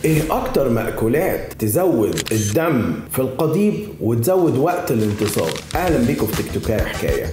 ايه اكتر مأكولات تزود الدم في القضيب وتزود وقت الانتصاب اهلا بيكم في تكتوكاية حكاية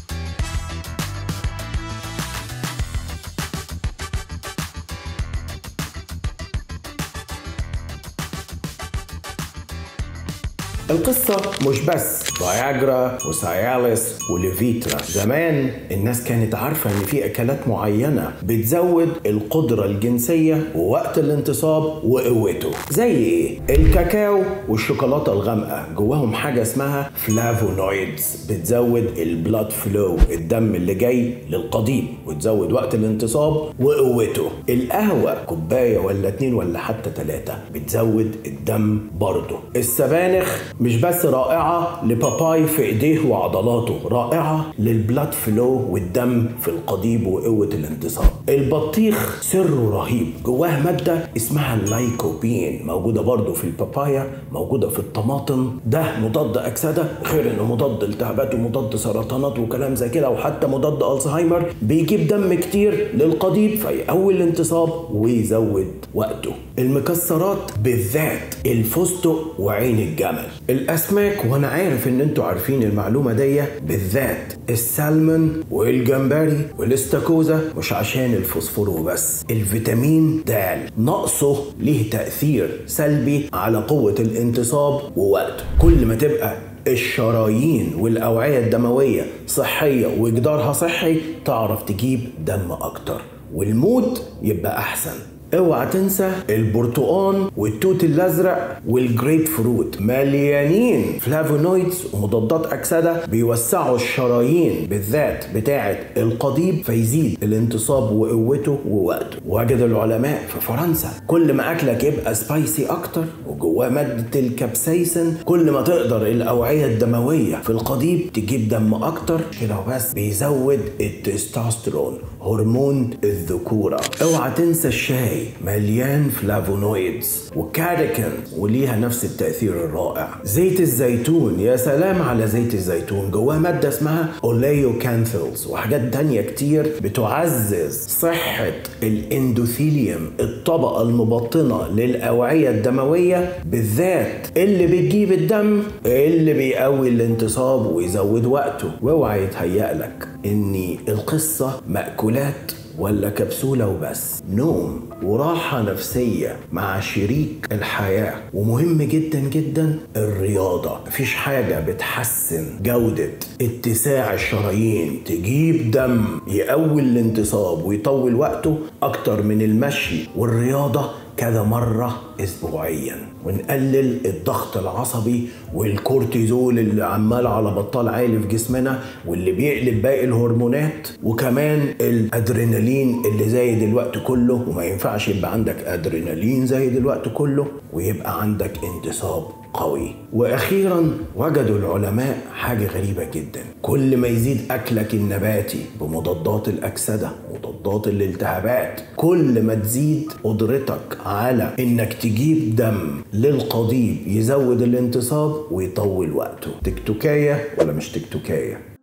القصة مش بس فياجرا وساياليس وليفيترا زمان الناس كانت عارفة ان في اكلات معينة بتزود القدرة الجنسية ووقت الانتصاب وقوته زي ايه؟ الكاكاو والشوكولاتة الغامقة جواهم حاجة اسمها فلافونويدز بتزود البلاد فلو الدم اللي جاي للقضيب وتزود وقت الانتصاب وقوته القهوة كوباية ولا اتنين ولا حتى تلاتة بتزود الدم برضه السبانخ مش بس رائعة لباباي في ايديه وعضلاته رائعة للبلاد فلو والدم في القضيب وقوة الانتصاب البطيخ سره رهيب جواه مادة اسمها اللايكوبين موجودة برضو في البابايا موجودة في الطماطم ده مضاد أكسدة غير انه مضاد التهابات ومضاد سرطانات وكلام زي كده وحتى مضاد الزهايمر بيجيب دم كتير للقضيب فيقوي الانتصاب ويزود وقته المكسرات بالذات الفستق وعين الجمل الاسماك وانا عارف ان انتوا عارفين المعلومه دي بالذات السلمون والجمبري والاستاكوزا مش عشان الفوسفور وبس الفيتامين د نقصه ليه تاثير سلبي على قوه الانتصاب ووقته كل ما تبقى الشرايين والأوعية الدموية صحية وجدارها صحي تعرف تجيب دم أكتر والمود يبقى أحسن اوعى تنسى البرتقان والتوت الازرق والجريب فروت مليانين فلافونويدز ومضادات اكسده بيوسعوا الشرايين بالذات بتاعه القضيب فيزيد الانتصاب وقوته ووقته وجد العلماء في فرنسا كل ما اكلك يبقى سبايسي اكتر وجواه ماده الكابسيسن كل ما تقدر الاوعيه الدمويه في القضيب تجيب دم اكتر كده وبس بيزود التستوستيرون هرمون الذكوره اوعى تنسى الشاي مليان فلافونويدز وكاريكن وليها نفس التأثير الرائع زيت الزيتون يا سلام على زيت الزيتون جواه مادة اسمها أوليو كانثلز وحاجات تانية كتير بتعزز صحة الاندوثيليوم الطبقة المبطنة للأوعية الدموية بالذات اللي بتجيب الدم اللي بيقوي الانتصاب ويزود وقته واوعى يتهيألك ان القصة مأكولات ولا كبسولة وبس نوم وراحة نفسية مع شريك الحياة ومهم جدا جدا الرياضة مفيش حاجة بتحسن جودة اتساع الشرايين تجيب دم يقوي الانتصاب ويطول وقته أكتر من المشي والرياضة كذا مرة أسبوعيا ونقلل الضغط العصبي والكورتيزول اللي عمال على بطال عالي في جسمنا واللي بيقلب باقي الهرمونات وكمان الادرينالين اللي زايد الوقت كله وما ينفعش يبقى عندك ادرينالين زايد الوقت كله ويبقى عندك انتصاب قوي واخيرا وجدوا العلماء حاجه غريبه جدا كل ما يزيد اكلك النباتي بمضادات الاكسده مضادات الالتهابات كل ما تزيد قدرتك على انك تجيب دم للقضيب يزود الانتصاب ويطول وقته تكتوكايه ولا مش تكتوكايه